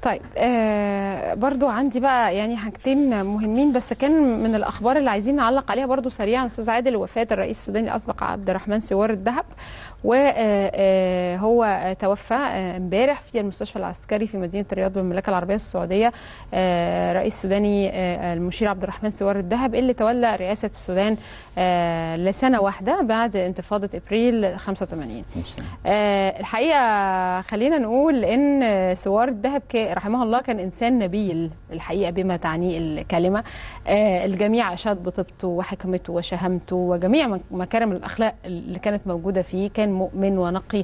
طيب آه برضو عندي بقى يعني حاجتين مهمين بس كان من الاخبار اللي عايزين نعلق عليها برضو سريعا استاذ عادل وفاه الرئيس السوداني الاسبق عبد الرحمن سوار الذهب وهو توفى امبارح في المستشفى العسكري في مدينه الرياض بالمملكه العربيه السعوديه آه رئيس السوداني آه المشير عبد الرحمن سوار الذهب اللي تولى رئاسه السودان آه لسنه واحده بعد انتفاضه ابريل 85 الحقيقه خلينا نقول ان سوار الذهب رحمه الله كان انسان نبيل الحقيقه بما تعنيه الكلمه الجميع اشاد بطيبته وحكمته وشهامته وجميع مكارم الاخلاق اللي كانت موجوده فيه كان مؤمن ونقي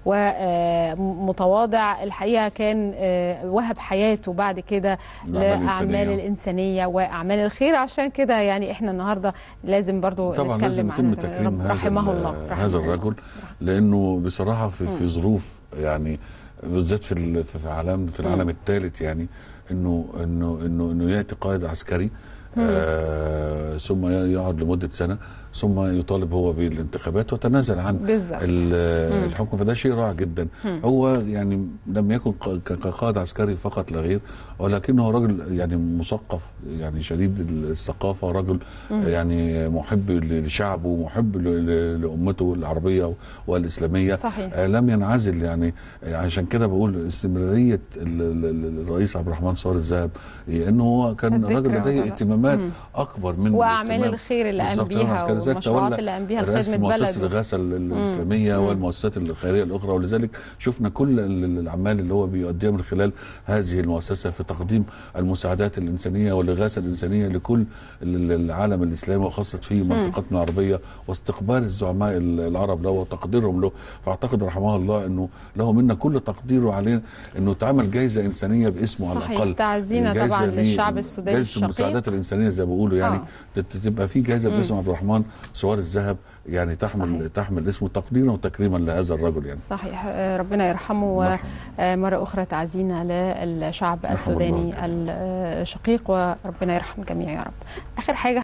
ومتواضع الحقيقه كان وهب حياته بعد كده لاعمال الانسانيه واعمال الخير عشان كده يعني احنا النهارده لازم برضو طبعا لازم يتم تكريم هذا رحمه الله رحمه هذا الرجل لانه بصراحه في, في ظروف يعني بالذات في في العالم في العالم الثالث يعني انه انه انه انه ياتي قائد عسكري آه ثم يقعد لمده سنه ثم يطالب هو بالانتخابات وتنازل عن بالزبط. الحكم فده شيء رائع جدا مم. هو يعني لم يكن كقائد عسكري فقط لا غير ولكنه رجل يعني مثقف يعني شديد الثقافه رجل مم. يعني محب لشعبه محب لامته العربيه والاسلاميه صحيح. آه لم ينعزل يعني عشان كده بقول استمراريه الرئيس عبد الرحمن صور الذهب انه هو كان راجل لديه اهتمامات اكبر من واعمال الخير اللي قام بيها والمشروعات اللي قام بيها لخدمه مؤسسه الغاثه الاسلاميه والمؤسسات الخيريه الاخرى ولذلك شفنا كل الاعمال اللي هو بيؤديها من خلال هذه المؤسسه في تقديم المساعدات الانسانيه والاغاثه الانسانيه لكل العالم الاسلامي وخاصه في منطقتنا العربيه واستقبال الزعماء العرب له وتقديرهم له فاعتقد رحمه الله انه له منا كل تقديره عليه انه تعمل جائزه انسانيه باسمه على الاقل تعزينا طبعا للشعب السوداني جائزه المساعدات الانسانيه زي ما بيقولوا يعني آه. تبقى في جائزه باسم عبد الرحمن سوار الذهب يعني تحمل صحيح. تحمل اسمه تقديرا وتكريما لهذا الرجل يعني صحيح ربنا يرحمه ومره اخرى تعزينا للشعب السوداني الشقيق وربنا يرحم الجميع يا رب اخر حاجه